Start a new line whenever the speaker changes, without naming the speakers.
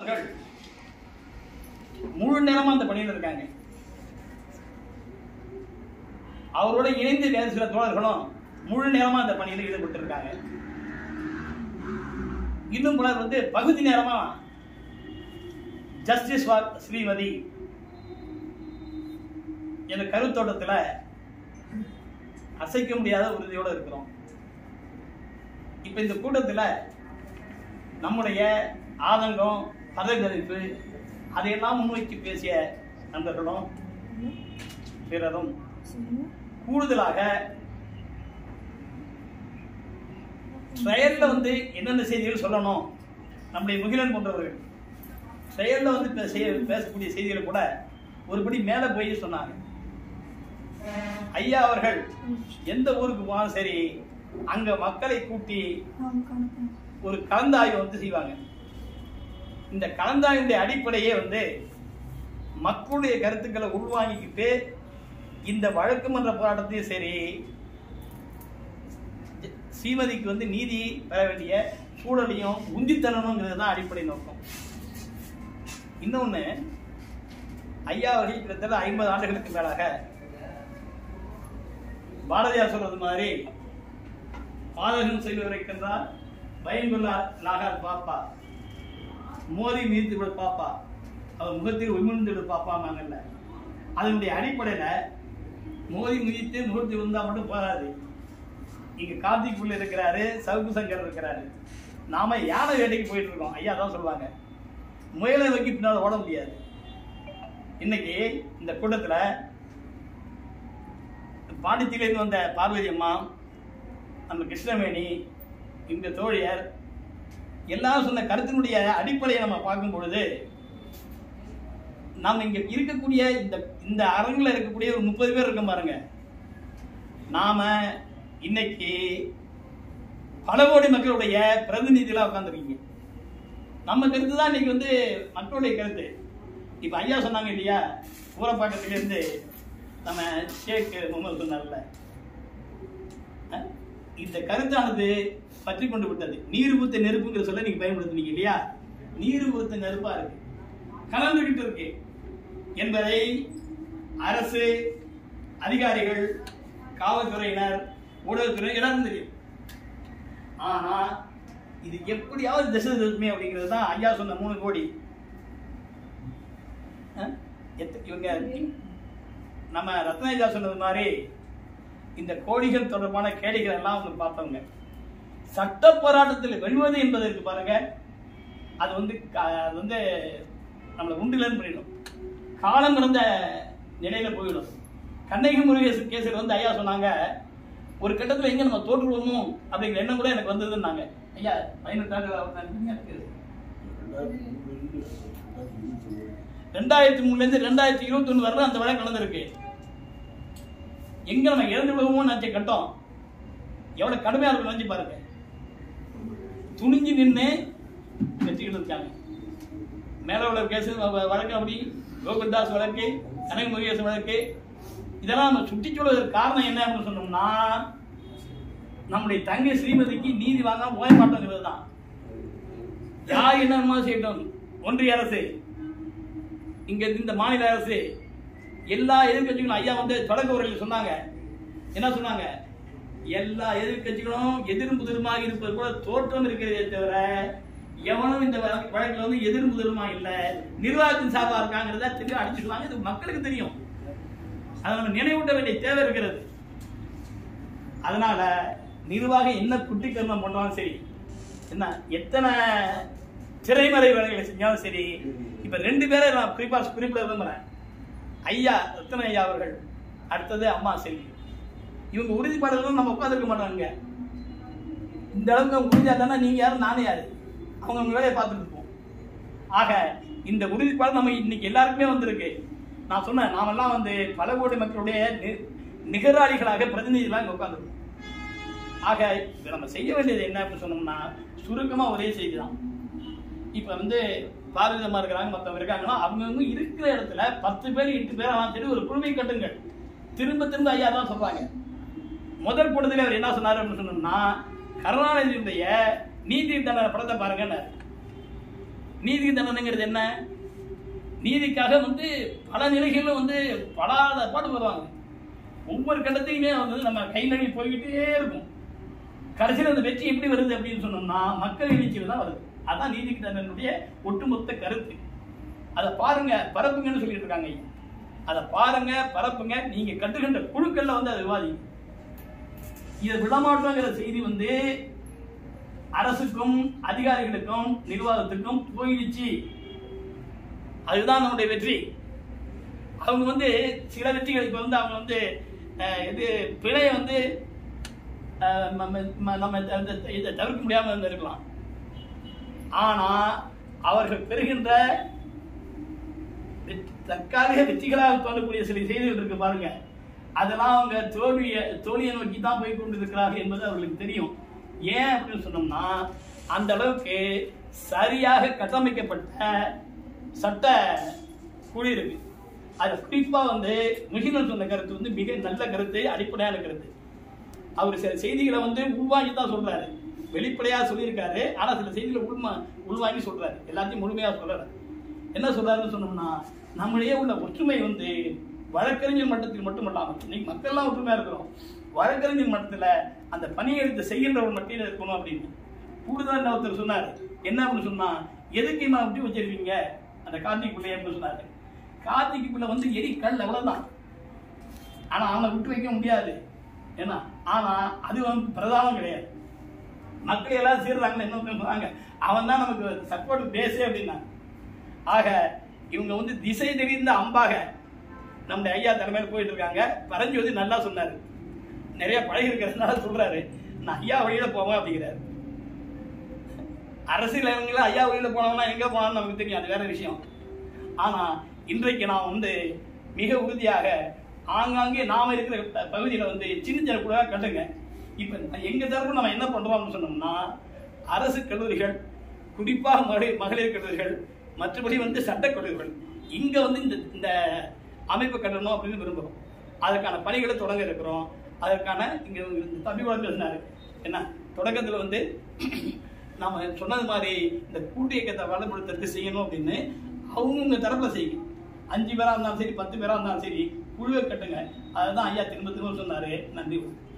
அவர்கள் முழு நேரமா அந்த பணியில் இருக்காங்க அவரோட இணைந்து வேறு சில தோழர்களும் முழு நேரமா அந்த பணியில் ஈடுபட்டு இருக்காங்க இன்னும் பலர் வந்து பகுதி நேரமா ஜஸ்டிஸ் ஃபார் ஸ்ரீமதி என்ற கருத்தோட்டத்துல அசைக்க முடியாத உறுதியோட இருக்கிறோம் இப்ப இந்த கூட்டத்துல நம்முடைய ஆதங்கம் பதவிகளிப்பு அதையெல்லாம் முன்வைத்து பேசிய நண்பர்களும் பிறரும் கூடுதலாக செயல்ல வந்து என்னென்ன செய்திகள் சொல்லணும் நம்முடைய முகிலன் போன்றவர்கள் செயல்ல வந்து பே- செய்ய- பேசக்கூடிய செய்திகளை கூட ஒருபடி மேல போய் சொன்னாங்க ஐயா அவர்கள் எந்த ஊருக்கு போனாலும் சரி அங்க மக்களை கூட்டி ஒரு கலந்தாய்வு வந்து செய்வாங்க இந்த கலந்தாய்வுடைய அடிப்படையே வந்து மக்களுடைய கருத்துக்களை உள்வாங்கிக்கிட்டு இந்த வழக்கு மன்ற போராட்டத்தையும் சரி ஸ்ரீமதிக்கு வந்து நீதி பெற வேண்டிய சூழலையும் உந்தி தரணுங்கிறது தான் அடிப்படை நோக்கம் இன்னொன்று ஐயா அவர்கள் கிட்டத்தட்ட ஐம்பது ஆண்டுகளுக்கு மேலாக பாரதியார் சொல்றது மாதிரி பாதகம் செய்வதற்கென்றால் பயங்குள்ளா நாகார் பாப்பா மோதி மீந்து விட பாப்பா அவர் முகத்தில் உமிழ்ந்து விட பாப்பாங்கல்ல அதனுடைய அடிப்படையில மோதி மிதித்து முகத்தில் விழுந்தா மட்டும் போதாது இங்க கார்த்திக் புள்ள இருக்கிறாரு சவுக்கு சங்கர் இருக்கிறாரு நாம யானை வேட்டைக்கு போயிட்டு இருக்கோம் ஐயா தான் சொல்லுவாங்க முயலை நோக்கி பின்னால் ஓட முடியாது இன்னைக்கு இந்த கூட்டத்துல பாண்டிச்சேரியிலிருந்து வந்த பார்வதி அம்மா நம்ம கிருஷ்ணவேணி இந்த தோழியர் எல்லாரும் சொன்ன கருத்தினுடைய அடிப்படையை நம்ம பார்க்கும் பொழுது நாம் இங்க இருக்கக்கூடிய இந்த இந்த அரங்கில் இருக்கக்கூடிய ஒரு முப்பது பேர் இருக்க பாருங்க நாம இன்னைக்கு பல கோடி மக்களுடைய பிரதிநிதிகளா உட்காந்துருக்கீங்க நம்ம கருத்து தான் இன்னைக்கு வந்து மக்களுடைய கருத்து இப்ப ஐயா சொன்னாங்க இல்லையா ஊரப்பாக்கத்துல இருந்து நம்ம ஷேக் முகமது சொன்னார்ல அஹ், இந்த கருத்தானது பற்றி கொண்டு விட்டது நீர் ஊத்த நெருப்புங்கிற சொல்ல நீங்க பயன்படுத்துனீங்க இல்லையா நீர் ஊத்த நெருப்பா இருக்கு கலந்துகிட்டு இருக்கு என்பதை அரசு அதிகாரிகள் காவல்துறையினர் ஊடகத்துறை எல்லாரும் தெரியும் ஆனா இது எப்படியாவது திசை திருப்புமே அப்படிங்கிறது தான் ஐயா சொன்ன மூணு கோடி அஹ், எத்த- இவங்க நம்ம ரத்னஜா சொன்னது மாதிரி இந்த கோடிகள் தொடர்பான கேடிகள் எல்லாம் அவங்க பார்த்தவங்க சட்ட போராட்டத்தில் வெல்வது என்பதற்கு பாருங்க அது வந்து க- அது வந்து நம்மளை உண்டுலன்னு பண்ணிடும் காலம் கடந்த நிலையில போயிடும் கண்ணகி முருகேசன் கேஸில் வந்து ஐயா சொன்னாங்க ஒரு கட்டத்தில் எங்க நம்ம தோற்றுவோமோ அப்படிங்கிற எண்ணம் கூட எனக்கு வந்ததுன்னாங்க ஐயா பதினெட்டாண்டு ரெண்டாயிரத்தி மூணுல இருந்து ரெண்டாயிரத்தி இருபத்தி ஒண்ணு வரல அந்த வழக்கு நடந்திருக்கு எங்க நம்ம இறந்து விடுவோமோ நினைச்ச கட்டம் எவ்வளவு கடுமையா இருக்கும் நினைச்சு பாருங்க துணிஞ்சு நின்று வெற்றிகள் இருக்காங்க மேல உள்ள கேஸ் வழக்கு அப்படி கோகுல்தாஸ் வழக்கு கனக முருகேசன் வழக்கு இதெல்லாம் நம்ம சுட்டி சொல்வதற்கு காரணம் என்ன அப்படின்னு சொன்னோம்னா நம்முடைய தங்கை ஸ்ரீமதிக்கு நீதி வாங்காம போய மாட்டோங்கிறது தான் யார் என்னமா செய்யட்டும் ஒன்றிய அரசு இங்க இந்த மாநில அரசு எல்லா எதிர்க்கட்சிகளும் ஐயா வந்து தொடக்க உரையில் சொன்னாங்க என்ன சொன்னாங்க எல்லா எதிர்க்கட்சிகளும் எதிரும் புதிருமாக இருப்பது போல தோற்றம் இருக்கிறதே தவிர எவனும் இந்த வழக்கு- வழக்குல வந்து எதிரும் புதிருமா இல்ல நிர்வாகத்தின் சார்பா இருக்காங்கிறத தெளிவா அடிச்சு சொன்னாங்க இது மக்களுக்கு தெரியும் அதை நம்ம நினைவூட்ட வேண்டிய தேவை இருக்கிறது அதனால நிர்வாகம் என்ன குட்டி கர்மம் பண்ணாலும் சரி என்ன எத்தனை திரைமறை வேலைகளை செஞ்சாலும் சரி இப்ப ரெண்டு பேரை நான் குறிப்பா குறிப்பிட விரும்புறேன் ஐயா ரத்தன ஐயா அவர்கள் அடுத்தது அம்மா செல்வி இவங்க உறுதிப்பாடுகளும் நம்ம உட்காந்துருக்க மாட்டாங்க இந்த அளவுக்கு அவங்க உறுதியா தானே நீங்க யாரும் நானே யாரு அவங்க அவங்க வேலையை பார்த்துட்டு இருப்போம் ஆக இந்த உறுதிப்பாடு நம்ம இன்னைக்கு எல்லாருக்குமே வந்திருக்கு நான் சொன்னேன் நாமெல்லாம் வந்து பல கோடி மக்களுடைய நி- நிகராளிகளாக பிரதிநிதிகளாக இங்க உட்காந்துருக்கோம் ஆக இப்ப நம்ம செய்ய வேண்டியது என்ன அப்படின்னு சொன்னோம்னா சுருக்கமா ஒரே செய்தி தான் இப்ப வந்து பாரதியமா இருக்கிறாங்க மத்தவங்க இருக்காங்கன்னா அவங்க இருக்கிற இடத்துல பத்து பேர் எட்டு பேர் ஆனாலும் சரி ஒரு குழுவை கட்டுங்கள் திரும்ப திரும்ப ஐயா தான் சொல்றாங்க முதல் கூட்டத்தில் அவர் என்ன சொன்னாரு அப்படின்னு சொன்னோம்னா கருணாநிதியுடைய நீதி தண்டனை படத்தை பாருங்கன்னாரு நீதி தண்டனைங்கிறது என்ன நீதிக்காக வந்து பல நிலைகளிலும் வந்து படாத பாடுபடுவாங்க ஒவ்வொரு கட்டத்தையுமே வந்து நம்ம கை நழுவி போய்கிட்டே இருக்கும் கடைசியில் அந்த வெற்றி எப்படி வருது அப்படின்னு சொன்னோம்னா மக்கள் எழுச்சியில் தான் வருது அதான் நீதி தண்டனுடைய ஒட்டுமொத்த கருத்து அதை பாருங்க பரப்புங்கன்னு சொல்லிட்டு இருக்காங்க ஐயா அதை பாருங்க பரப்புங்க நீங்க கட்டுகின்ற குழுக்கள்ல வந்து அதை விவாதிங்க இதை விடமாட்டோங்கிற செய்தி வந்து அரசுக்கும் அதிகாரிகளுக்கும் நிர்வாகத்துக்கும் போயிடுச்சு அதுதான் நம்முடைய வெற்றி அவங்க வந்து சில வெற்றிகள் இப்போ வந்து அவங்க வந்து அஹ், இது பிழையை வந்து அஹ், நம்ம ம- நம்ம அந்த இதை தவிர்க்க முடியாமல் இருந்திருக்கலாம் ஆனா அவர்கள் பெறுகின்ற வெற்றி- தற்காலிக வெற்றிகளாக தோன்றக்கூடிய சில செய்திகள் இருக்கு பாருங்க அதெல்லாம் அவங்க தோல்வியை தோல்வியை நோக்கி தான் போய் கொண்டிருக்கிறார்கள் என்பது அவர்களுக்கு தெரியும் ஏன் அப்படின்னு சொன்னோம்னா அந்த அளவுக்கு சரியாக கட்டமைக்கப்பட்ட சட்ட குழு இருக்கு அது குறிப்பா வந்து முகிலன் சொன்ன கருத்து வந்து மிக நல்ல கருத்து அடிப்படையான கருத்து அவர் சில செய்திகளை வந்து உள்வாங்கி தான் சொல்றாரு வெளிப்படையா சொல்லியிருக்காரு ஆனா சில செய்திகளை உள்மா உள்வாங்கி சொல்றாரு எல்லாத்தையும் முழுமையா சொல்லல என்ன சொல்றாருன்னு சொன்னோம்னா நம்மிடையே உள்ள ஒற்றுமை வந்து வழக்கறிஞர் மட்டத்தில் மட்டுமல்லாமல் இன்னைக்கு மக்கள்லாம் ஒற்றுமையா இருக்கிறோம் வழக்கறிஞர் மட்டத்துல அந்த பணியை எடுத்து செய்கின்றவர் மட்டியில் இருக்கணும் அப்படின்னு கூடுதல் ஒருத்தர் சொன்னாரு என்ன அப்படின்னு சொன்னா எதுக்கு நான் விட்டு வச்சிருக்கீங்க அந்த கார்த்திக் பிள்ளை அப்படின்னு சொன்னாரு கார்த்திக் பிள்ளை வந்து எரி கல் அவ்வளவுதான் ஆனா அவனை விட்டு வைக்க முடியாது ஏன்னா ஆனா அது வந்து பிரதானம் கிடையாது மக்கள் எல்லாம் சீர்றாங்கன்னு என்ன சொல்றாங்க அவன் தான் நமக்கு சப்போர்ட் பேசே அப்படின்னா ஆக இவங்க வந்து திசை தெரிந்த அம்பாக நம்முடைய ஐயா தலைமையில் போயிட்டு இருக்காங்க பரஞ்சோதி நல்லா சொன்னாரு நிறைய பழகி இருக்கிறதுனால சொல்றாரு நான் ஐயா வழியில போவேன் அப்படிங்கிறாரு அரசியல் இவங்கள ஐயா வழியில போனோம்னா எங்க போனாலும் நமக்கு தெரியும் அது வேற விஷயம் ஆனா இன்றைக்கு நாம் வந்து மிக உறுதியாக ஆங்காங்கே நாம இருக்கிற ப- பகுதியில வந்து சின்ன சின்ன கூட கட்டுங்க இப்ப எங்க தரப்பு நம்ம என்ன பண்றோம் அப்படின்னு சொன்னோம்னா அரசு கல்லூரிகள் குறிப்பாக மகளிர் மகளிர் கல்லூரிகள் மற்றபடி வந்து சட்டக் கல்லூரிகள் இங்க வந்து இந்த இந்த அமைப்பு கட்டணும் அப்படின்னு விரும்புகிறோம் அதற்கான பணிகளை தொடங்க இருக்கிறோம் அதற்கான இங்க இந்த தம்பி கூட பேசினாரு என்ன தொடக்கத்துல வந்து நாம சொன்னது மாதிரி இந்த கூட்டு இயக்கத்தை வளப்படுத்துறதுக்கு செய்யணும் அப்படின்னு அவங்கவுங்க தரப்புல செய்யுங்க அஞ்சு பேரா இருந்தாலும் சரி பத்து பேரா இருந்தாலும் சரி குழுவை கட்டுங்க அதுதான் ஐயா திரும்ப திரும்ப சொன்னாரு நன்றி